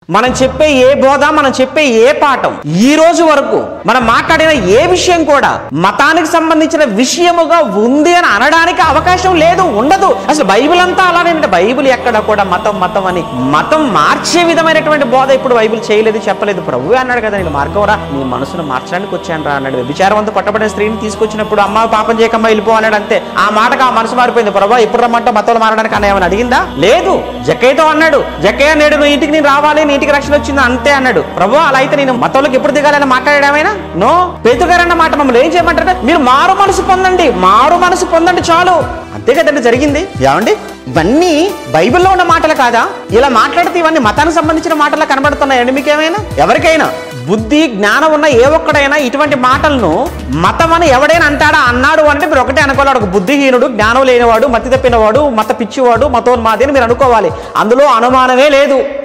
మనం చెప్పే ఏ బోధ మనం చెప్పే ఏ పాఠం ఈ రోజు వరకు మనం మాట్లాడిన ఏ విషయం కూడా మతానికి సంబంధించిన విషయముగా ఉంది అని అనడానికి అవకాశం లేదు ఉండదు అసలు బైబిల్ అంతా అలానే ఉంది. బైబిల్ ఎక్కడ కూడా మతం మతం అని మతం మార్చే విధమైనటువంటి బోధ ఇప్పుడు బైబిల్ చేయలేదు చెప్పలేదు ప్రభు అన్నాడు కదా నేను మార్గవరా నీ మనసును మార్చడానికి వచ్చాను రా అన్నాడు విచారవంతో పట్టబడిన స్త్రీని తీసుకొచ్చినప్పుడు అమ్మ పాపం చేయకమ్మా వెళ్ళిపో అన్నాడు అంతే ఆ మాటకు ఆ మనసు మారిపోయింది ప్రభు ఎప్పుడు రమ్మంటే మతాలు మారడానికి అన్న ఏమైనా అడిగిందా లేదు జక్కయ్యతో అన్నాడు జక్కయ్య నేడు నువ్వు ఇంటికి నేను రావాలి నీ ఇంటికి రక్షణ వచ్చింది అంతే అన్నాడు ప్రభు అలా అయితే నేను మతంలోకి ఎప్పుడు దిగాలని మాట్లాడామైనా నో పేతుగారన్న మాట మమ్మల్ని ఏం చేయమంటారు మీరు మారు మనసు పొందండి మారు మనసు పొందండి చాలు అంతే కదండి జరిగింది ఏమండి ఇవన్నీ బైబిల్లో ఉన్న మాటలు కాదా ఇలా మాట్లాడితే ఇవన్నీ మతానికి సంబంధించిన మాటలా కనబడుతున్నాయండి మీకేమైనా ఎవరికైనా బుద్ధి జ్ఞానం ఉన్న ఏ ఒక్కడైనా ఇటువంటి మాటలను మతం అని ఎవడైనా అంటాడా అన్నాడు అంటే మీరు ఒకటే అనుకోవాలి ఒక బుద్ధిహీనుడు జ్ఞానం లేనివాడు మతి తప్పినవాడు మత పిచ్చివాడు మతోన్మాది అని మీరు అనుకోవాలి అందులో అనుమానమే లేదు